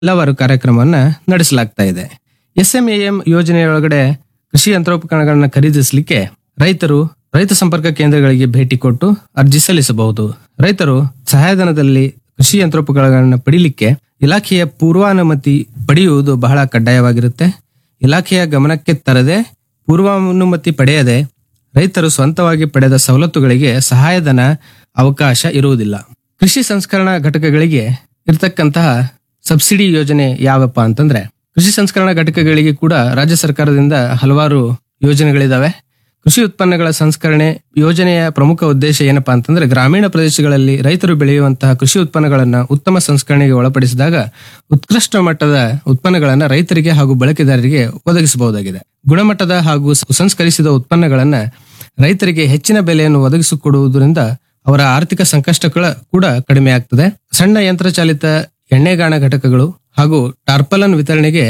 ಹಲವಾರು ಕಾರ್ಯಕ್ರಮವನ್ನ ನಡೆಸಲಾಗ್ತಾ ಇದೆ ಎಸ್ಎಂಎಎಂ ಯೋಜನೆಯೊಳಗಡೆ ಕೃಷಿ ಯಂತ್ರೋಪಕರಣಗಳನ್ನ ಖರೀದಿಸಲಿಕ್ಕೆ ರೈತರು ರೈತ ಸಂಪರ್ಕ ಕೇಂದ್ರಗಳಿಗೆ ಭೇಟಿ ಕೊಟ್ಟು ಅರ್ಜಿ ಸಲ್ಲಿಸಬಹುದು ರೈತರು ಸಹಾಯಧನದಲ್ಲಿ ಕೃಷಿ ಯಂತ್ರೋಪಕರಣಗಳನ್ನ ಪಡಿಲಿಕ್ಕೆ ಇಲಾಖೆಯ ಪೂರ್ವಾನುಮತಿ ಪಡೆಯುವುದು ಬಹಳ ಕಡ್ಡಾಯವಾಗಿರುತ್ತೆ ಇಲಾಖೆಯ ಗಮನಕ್ಕೆ ತರದೆ ಪೂರ್ವಾನುಮತಿ ಪಡೆಯದೆ ರೈತರು ಸ್ವಂತವಾಗಿ ಪಡೆದ ಸವಲತ್ತುಗಳಿಗೆ ಸಹಾಯಧನ ಅವಕಾಶ ಇರುವುದಿಲ್ಲ ಕೃಷಿ ಸಂಸ್ಕರಣಾ ಘಟಕಗಳಿಗೆ ಇರತಕ್ಕಂತಹ ಸಬ್ಸಿಡಿ ಯೋಜನೆ ಯಾವಪ್ಪ ಅಂತಂದ್ರೆ ಕೃಷಿ ಸಂಸ್ಕರಣಾ ಘಟಕಗಳಿಗೆ ಕೂಡ ರಾಜ್ಯ ಸರ್ಕಾರದಿಂದ ಹಲವಾರು ಯೋಜನೆಗಳಿದಾವೆ ಕೃಷಿ ಉತ್ಪನ್ನಗಳ ಸಂಸ್ಕರಣೆ ಯೋಜನೆಯ ಪ್ರಮುಖ ಉದ್ದೇಶ ಏನಪ್ಪಾ ಅಂತಂದ್ರೆ ಗ್ರಾಮೀಣ ಪ್ರದೇಶಗಳಲ್ಲಿ ರೈತರು ಬೆಳೆಯುವಂತಹ ಕೃಷಿ ಉತ್ಪನ್ನಗಳನ್ನ ಉತ್ತಮ ಸಂಸ್ಕರಣೆಗೆ ಒಳಪಡಿಸಿದಾಗ ಉತ್ಕೃಷ್ಟ ಮಟ್ಟದ ಉತ್ಪನ್ನಗಳನ್ನ ರೈತರಿಗೆ ಹಾಗೂ ಬಳಕೆದಾರರಿಗೆ ಒದಗಿಸಬಹುದಾಗಿದೆ ಗುಣಮಟ್ಟದ ಹಾಗೂ ಸಂಸ್ಕರಿಸಿದ ಉತ್ಪನ್ನಗಳನ್ನ ರೈತರಿಗೆ ಹೆಚ್ಚಿನ ಬೆಲೆಯನ್ನು ಒದಗಿಸಿಕೊಡುವುದರಿಂದ ಅವರ ಆರ್ಥಿಕ ಸಂಕಷ್ಟಗಳ ಕೂಡ ಕಡಿಮೆ ಆಗ್ತದೆ ಸಣ್ಣ ಯಂತ್ರಚಾಲಿತ ಎಣ್ಣೆಗಾಣ ಘಟಕಗಳು ಹಾಗೂ ಟಾರ್ಪಲನ್ ವಿತರಣೆಗೆ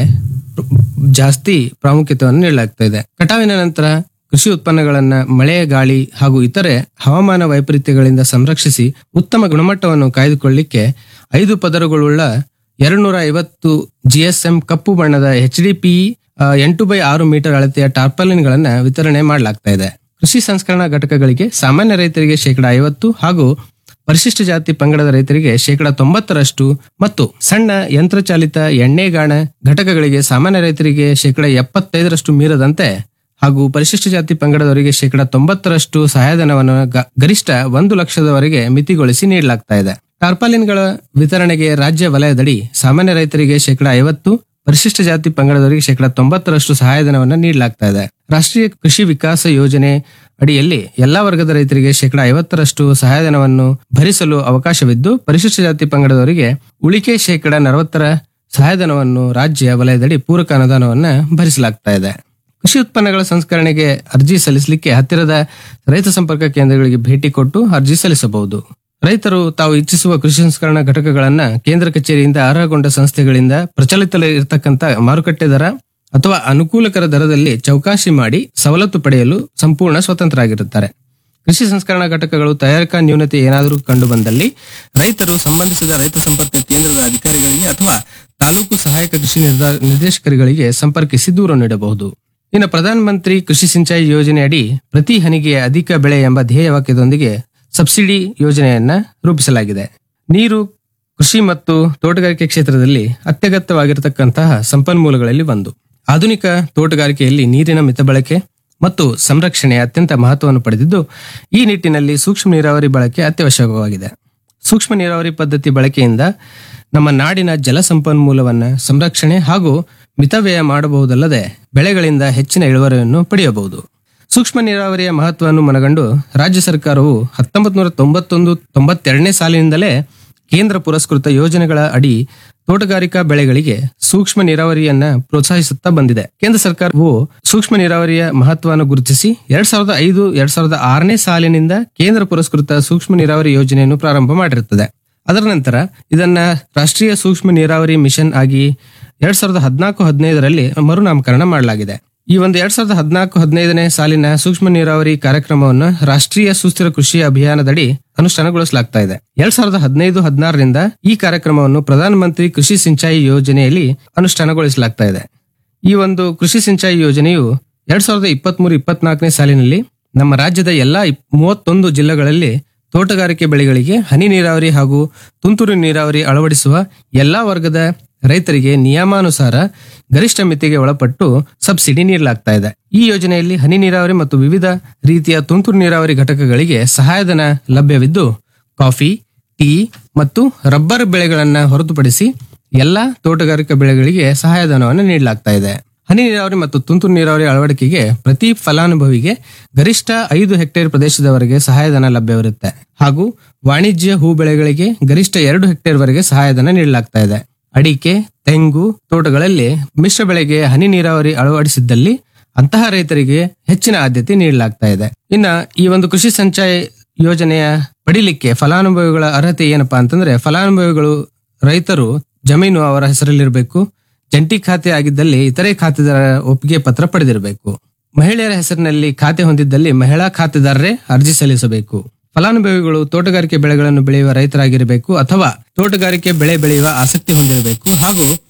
ಜಾಸ್ತಿ ಪ್ರಾಮುಖ್ಯತೆಯನ್ನು ನೀಡಲಾಗ್ತಾ ಇದೆ ಕಟಾವಿನ ನಂತರ ಕೃಷಿ ಉತ್ಪನ್ನಗಳನ್ನ ಮಳೆ ಗಾಳಿ ಹಾಗೂ ಇತರೆ ಹವಾಮಾನ ವೈಪರೀತ್ಯಗಳಿಂದ ಸಂರಕ್ಷಿಸಿ ಉತ್ತಮ ಗುಣಮಟ್ಟವನ್ನು ಕಾಯ್ದುಕೊಳ್ಳಿಕ್ಕೆ ಐದು ಪದರಗಳುಳ್ಳ ಎರಡ್ನೂರ ಐವತ್ತು ಜಿಎಸ್ಎಂ ಕಪ್ಪು ಬಣ್ಣದ ಎಚ್ ಡಿ ಪಿ ಎಂಟು ಬೈ ಆರು ಮೀಟರ್ ಅಳತೆಯ ಟಾರ್ಪಲಿನ್ಗಳನ್ನ ವಿತರಣೆ ಮಾಡಲಾಗ್ತಾ ಇದೆ ಕೃಷಿ ಸಂಸ್ಕರಣಾ ಘಟಕಗಳಿಗೆ ಸಾಮಾನ್ಯ ರೈತರಿಗೆ ಶೇಕಡ ಐವತ್ತು ಹಾಗೂ ಪರಿಶಿಷ್ಟ ಜಾತಿ ಪಂಗಡದ ರೈತರಿಗೆ ಶೇಕಡ ತೊಂಬತ್ತರಷ್ಟು ಮತ್ತು ಸಣ್ಣ ಯಂತ್ರಚಾಲಿತ ಎಣ್ಣೆಗಾಣ ಘಟಕಗಳಿಗೆ ಸಾಮಾನ್ಯ ರೈತರಿಗೆ ಶೇಕಡ ಎಪ್ಪತ್ತೈದರಷ್ಟು ಮೀರದಂತೆ ಹಾಗೂ ಪರಿಶಿಷ್ಟ ಜಾತಿ ಪಂಗಡದವರಿಗೆ ಶೇಕಡ ತೊಂಬತ್ತರಷ್ಟು ಸಹಾಯಧನವನ್ನು ಗ- ಗರಿಷ್ಠ ಒಂದು ಲಕ್ಷದವರೆಗೆ ಮಿತಿಗೊಳಿಸಿ ನೀಡಲಾಗ್ತಾ ಇದೆ ಟಾರ್ಪಾಲಿನ್ಗಳ ವಿತರಣೆಗೆ ರಾಜ್ಯ ವಲಯದಡಿ ಸಾಮಾನ್ಯ ರೈತರಿಗೆ ಶೇಕಡ ಐವತ್ತು ಪರಿಶಿಷ್ಟ ಜಾತಿ ಪಂಗಡದವರಿಗೆ ಶೇಕಡ ತೊಂಬತ್ತರಷ್ಟು ಸಹಾಯಧನವನ್ನು ನೀಡಲಾಗ್ತಾ ಇದೆ ರಾಷ್ಟ್ರೀಯ ಕೃಷಿ ವಿಕಾಸ ಯೋಜನೆ ಅಡಿಯಲ್ಲಿ ಎಲ್ಲಾ ವರ್ಗದ ರೈತರಿಗೆ ಶೇಕಡ ಐವತ್ತರಷ್ಟು ಸಹಾಯಧನವನ್ನು ಭರಿಸಲು ಅವಕಾಶವಿದ್ದು ಪರಿಶಿಷ್ಟ ಜಾತಿ ಪಂಗಡದವರಿಗೆ ಉಳಿಕೆ ಶೇಕಡ ನಲವತ್ತರ ಸಹಾಯಧನವನ್ನು ರಾಜ್ಯ ವಲಯದಡಿ ಪೂರಕ ಅನುದಾನವನ್ನ ಭರಿಸಲಾಗ್ತಾ ಇದೆ ಕೃಷಿ ಉತ್ಪನ್ನಗಳ ಸಂಸ್ಕರಣೆಗೆ ಅರ್ಜಿ ಸಲ್ಲಿಸಲಿಕ್ಕೆ ಹತ್ತಿರದ ರೈತ ಸಂಪರ್ಕ ಕೇಂದ್ರಗಳಿಗೆ ಭೇಟಿ ಕೊಟ್ಟು ಅರ್ಜಿ ಸಲ್ಲಿಸಬಹುದು ರೈತರು ತಾವು ಇಚ್ಛಿಸುವ ಕೃಷಿ ಸಂಸ್ಕರಣಾ ಘಟಕಗಳನ್ನ ಕೇಂದ್ರ ಕಚೇರಿಯಿಂದ ಅರ್ಹಗೊಂಡ ಸಂಸ್ಥೆಗಳಿಂದ ಪ್ರಚಲಿತದಲ್ಲಿ ಇರತಕ್ಕಂತ ಮಾರುಕಟ್ಟೆ ದರ ಅಥವಾ ಅನುಕೂಲಕರ ದರದಲ್ಲಿ ಚೌಕಾಶಿ ಮಾಡಿ ಸವಲತ್ತು ಪಡೆಯಲು ಸಂಪೂರ್ಣ ಸ್ವತಂತ್ರರಾಗಿರುತ್ತಾರೆ ಕೃಷಿ ಸಂಸ್ಕರಣಾ ಘಟಕಗಳು ತಯಾರಿಕಾ ನ್ಯೂನತೆ ಏನಾದರೂ ಕಂಡು ಬಂದಲ್ಲಿ ರೈತರು ಸಂಬಂಧಿಸಿದ ರೈತ ಸಂಪರ್ಕ ಕೇಂದ್ರದ ಅಧಿಕಾರಿಗಳಿಗೆ ಅಥವಾ ತಾಲೂಕು ಸಹಾಯಕ ಕೃಷಿ ನಿರ್ದ- ನಿರ್ದೇಶಕರುಗಳಿಗೆ ಸಂಪರ್ಕಿಸಿ ದೂರು ನೀಡಬಹುದು ಇನ್ನು ಪ್ರಧಾನ ಮಂತ್ರಿ ಕೃಷಿ ಸಿಂಚಾಯಿ ಯೋಜನೆ ಅಡಿ ಪ್ರತಿ ಹನಿಗೆ ಅಧಿಕ ಬೆಳೆ ಎಂಬ ಧ್ಯೇಯ ವಾಕ್ಯದೊಂದಿಗೆ ಸಬ್ಸಿಡಿ ಯೋಜನೆಯನ್ನ ರೂಪಿಸಲಾಗಿದೆ ನೀರು ಕೃಷಿ ಮತ್ತು ತೋಟಗಾರಿಕೆ ಕ್ಷೇತ್ರದಲ್ಲಿ ಅತ್ಯಗತ್ಯವಾಗಿರತಕ್ಕಂತಹ ಸಂಪನ್ಮೂಲಗಳಲ್ಲಿ ಒಂದು ಆಧುನಿಕ ತೋಟಗಾರಿಕೆಯಲ್ಲಿ ನೀರಿನ ಮಿತ ಬಳಕೆ ಮತ್ತು ಸಂರಕ್ಷಣೆ ಅತ್ಯಂತ ಮಹತ್ವವನ್ನು ಪಡೆದಿದ್ದು ಈ ನಿಟ್ಟಿನಲ್ಲಿ ಸೂಕ್ಷ್ಮ ನೀರಾವರಿ ಬಳಕೆ ಅತ್ಯವಶ್ಯಕವಾಗಿದೆ ಸೂಕ್ಷ್ಮ ನೀರಾವರಿ ಪದ್ಧತಿ ಬಳಕೆಯಿಂದ ನಮ್ಮ ನಾಡಿನ ಜಲ ಸಂಪನ್ಮೂಲವನ್ನ ಸಂರಕ್ಷಣೆ ಹಾಗೂ ಮಿತವ್ಯಯ ಮಾಡಬಹುದಲ್ಲದೆ ಬೆಳೆಗಳಿಂದ ಹೆಚ್ಚಿನ ಇಳುವರಿಯನ್ನು ಪಡೆಯಬಹುದು ಸೂಕ್ಷ್ಮ ನೀರಾವರಿಯ ಮಹತ್ವವನ್ನು ಮನಗಂಡು ರಾಜ್ಯ ಸರ್ಕಾರವು ಹತ್ತೊಂಬತ್ ನೂರ ತೊಂಬತ್ತೊಂದು ತೊಂಬತ್ತೆರಡನೇ ಸಾಲಿನಿಂದಲೇ ಕೇಂದ್ರ ಪುರಸ್ಕೃತ ಯೋಜನೆಗಳ ಅಡಿ ತೋಟಗಾರಿಕಾ ಬೆಳೆಗಳಿಗೆ ಸೂಕ್ಷ್ಮ ನೀರಾವರಿಯನ್ನ ಪ್ರೋತ್ಸಾಹಿಸುತ್ತಾ ಬಂದಿದೆ ಕೇಂದ್ರ ಸರ್ಕಾರವು ಸೂಕ್ಷ್ಮ ನೀರಾವರಿಯ ಮಹತ್ವವನ್ನು ಗುರುತಿಸಿ ಎರಡ್ ಸಾವಿರದ ಐದು ಎರಡ್ ಸಾವಿರದ ಆರನೇ ಸಾಲಿನಿಂದ ಕೇಂದ್ರ ಪುರಸ್ಕೃತ ಸೂಕ್ಷ್ಮ ನೀರಾವರಿ ಯೋಜನೆಯನ್ನು ಪ್ರಾರಂಭ ಮಾಡಿರುತ್ತದೆ ಅದರ ನಂತರ ಇದನ್ನ ರಾಷ್ಟ್ರೀಯ ಸೂಕ್ಷ್ಮ ನೀರಾವರಿ ಮಿಷನ್ ಆಗಿ ಎರಡ್ ಸಾವಿರದ ಹದಿನಾಲ್ಕು ಹದಿನೈದರಲ್ಲಿ ಮರುನಾಮಕರಣ ಮಾಡಲಾಗಿದೆ ಈ ಒಂದು ಎರಡ್ ಸಾವಿರದ ಹದಿನಾಲ್ಕು ಹದಿನೈದನೇ ಸಾಲಿನ ಸೂಕ್ಷ್ಮ ನೀರಾವರಿ ಕಾರ್ಯಕ್ರಮವನ್ನು ರಾಷ್ಟ್ರೀಯ ಸುಸ್ಥಿರ ಕೃಷಿ ಅಭಿಯಾನದಡಿ ಅನುಷ್ಠಾನಗೊಳಿಸಲಾಗ್ತಾ ಇದೆ ಎರಡ್ ಸಾವಿರದ ಹದಿನೈದು ಹದಿನಾರರಿಂದ ಈ ಕಾರ್ಯಕ್ರಮವನ್ನು ಪ್ರಧಾನ ಮಂತ್ರಿ ಕೃಷಿ ಸಿಂಚಾಯಿ ಯೋಜನೆಯಲ್ಲಿ ಅನುಷ್ಠಾನಗೊಳಿಸಲಾಗ್ತಾ ಇದೆ ಈ ಒಂದು ಕೃಷಿ ಸಿಂಚಾಯಿ ಯೋಜನೆಯು ಎರಡ್ ಸಾವಿರದ ಇಪ್ಪತ್ಮೂರು ಇಪ್ಪತ್ನಾಲ್ಕನೇ ಸಾಲಿನಲ್ಲಿ ನಮ್ಮ ರಾಜ್ಯದ ಎಲ್ಲಾ ಇಪ್- ಮೂವತ್ತೊಂದು ಜಿಲ್ಲೆಗಳಲ್ಲಿ ತೋಟಗಾರಿಕೆ ಬೆಳೆಗಳಿಗೆ ಹನಿ ನೀರಾವರಿ ಹಾಗೂ ತುಂತುರು ನೀರಾವರಿ ಅಳವಡಿಸುವ ಎಲ್ಲಾ ವರ್ಗದ ರೈತರಿಗೆ ನಿಯಮಾನುಸಾರ ಗರಿಷ್ಠ ಮಿತಿಗೆ ಒಳಪಟ್ಟು ಸಬ್ಸಿಡಿ ನೀಡಲಾಗ್ತಾ ಇದೆ ಈ ಯೋಜನೆಯಲ್ಲಿ ಹನಿ ನೀರಾವರಿ ಮತ್ತು ವಿವಿಧ ರೀತಿಯ ತುಂತುರು ನೀರಾವರಿ ಘಟಕಗಳಿಗೆ ಸಹಾಯಧನ ಲಭ್ಯವಿದ್ದು ಕಾಫಿ ಟೀ ಮತ್ತು ರಬ್ಬರ್ ಬೆಳೆಗಳನ್ನ ಹೊರತುಪಡಿಸಿ ಎಲ್ಲಾ ತೋಟಗಾರಿಕಾ ಬೆಳೆಗಳಿಗೆ ಸಹಾಯಧನವನ್ನು ನೀಡಲಾಗ್ತಾ ಇದೆ ಹನಿ ನೀರಾವರಿ ಮತ್ತು ತುಂತುರು ನೀರಾವರಿ ಅಳವಡಿಕೆಗೆ ಪ್ರತಿ ಫಲಾನುಭವಿಗೆ ಗರಿಷ್ಠ ಐದು ಹೆಕ್ಟೇರ್ ಪ್ರದೇಶದವರೆಗೆ ಸಹಾಯಧನ ಲಭ್ಯವಿರುತ್ತೆ ಹಾಗೂ ವಾಣಿಜ್ಯ ಹೂ ಬೆಳೆಗಳಿಗೆ ಗರಿಷ್ಠ ಎರಡು ಹೆಕ್ಟೇರ್ ವರೆಗೆ ಸಹಾಯಧನ ನೀಡಲಾಗ್ತಾ ಇದೆ ಅಡಿಕೆ ತೆಂಗು ತೋಟಗಳಲ್ಲಿ ಮಿಶ್ರ ಬೆಳೆಗೆ ಹನಿ ನೀರಾವರಿ ಅಳವಡಿಸಿದ್ದಲ್ಲಿ ಅಂತಹ ರೈತರಿಗೆ ಹೆಚ್ಚಿನ ಆದ್ಯತೆ ನೀಡಲಾಗ್ತಾ ಇದೆ ಇನ್ನ ಈ ಒಂದು ಕೃಷಿ ಸಂಚಯ ಯೋಜನೆಯ ಪಡಿಲಿಕ್ಕೆ ಫಲಾನುಭವಿಗಳ ಅರ್ಹತೆ ಏನಪ್ಪಾ ಅಂತಂದ್ರೆ ಫಲಾನುಭವಿಗಳು ರೈತರು ಜಮೀನು ಅವರ ಹೆಸರಲ್ಲಿರಬೇಕು ಜಂಟಿ ಖಾತೆ ಆಗಿದ್ದಲ್ಲಿ ಇತರೆ ಖಾತೆದಾರರ ಒಪ್ಪಿಗೆ ಪತ್ರ ಪಡೆದಿರಬೇಕು ಮಹಿಳೆಯರ ಹೆಸರಿನಲ್ಲಿ ಖಾತೆ ಹೊಂದಿದ್ದಲ್ಲಿ ಮಹಿಳಾ ಖಾತೆದಾರರೇ ಅರ್ಜಿ ಸಲ್ಲಿಸಬೇಕು ಫಲಾನುಭವಿಗಳು ತೋಟಗಾರಿಕೆ ಬೆಳೆಗಳನ್ನು ಬೆಳೆಯುವ ರೈತರಾಗಿರಬೇಕು ಅಥವಾ ತೋಟಗಾರಿಕೆ ಬೆಳೆ ಬೆಳೆಯುವ ಆಸಕ್ತಿ ಹೊಂದಿರಬೇಕು ಹಾಗೂ